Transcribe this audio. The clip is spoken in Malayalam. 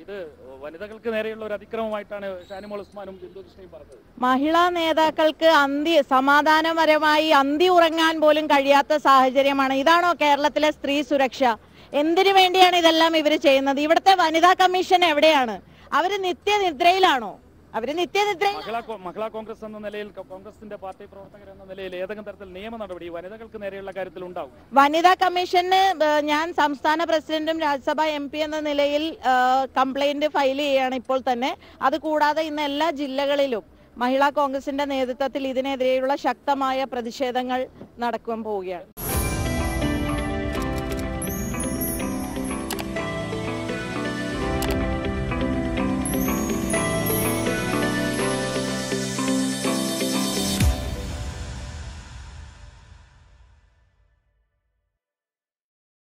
ഇത് വനിതകൾക്ക് നേരെയുള്ള ഒരു അതിക്രമമായിട്ടാണ് ഷാനിമോൾ ഉസ്മാനും ബിന്ദു കൃഷ്ണയും പറഞ്ഞത് മഹിളാ നേതാക്കൾക്ക് അന്തി സമാധാനപരമായി അന്തി ഉറങ്ങാൻ പോലും കഴിയാത്ത സാഹചര്യമാണ് ഇതാണോ കേരളത്തിലെ സ്ത്രീ സുരക്ഷ എന്തിനു വേണ്ടിയാണ് ഇതെല്ലാം ഇവർ ചെയ്യുന്നത് ഇവിടുത്തെ വനിതാ കമ്മീഷൻ എവിടെയാണ് അവര് നിത്യനിദ്രയിലാണോ അവര് നിത്യനിദ്രയിൽ മഹിളാ കോ- മഹിളാ കോൺഗ്രസ് എന്ന നിലയിൽ കോ- കോൺഗ്രസിന്റെ പാർട്ടി പ്രവർത്തകർ എന്ന നിലയിൽ ഏതെങ്കിലും തരത്തിൽ നിയമ നടപടി വനിതകൾക്ക് നേരെയുള്ള കാര്യത്തിൽ ഉണ്ടാവും വനിതാ കമ്മീഷന് ഏഹ്, ഞാൻ സംസ്ഥാന പ്രസിഡന്റും രാജ്യസഭ എം പി എന്ന നിലയിൽ കംപ്ലൈന്റ് ഫയൽ ചെയ്യുകയാണ് ഇപ്പോൾ തന്നെ അത് കൂടാതെ ഇന്ന് എല്ലാ ജില്ലകളിലും മഹിളാ കോൺഗ്രസിന്റെ നേതൃത്വത്തിൽ ഇതിനെതിരെയുള്ള ശക്തമായ പ്രതിഷേധങ്ങൾ നടക്കുവാൻ പോവുകയാണ്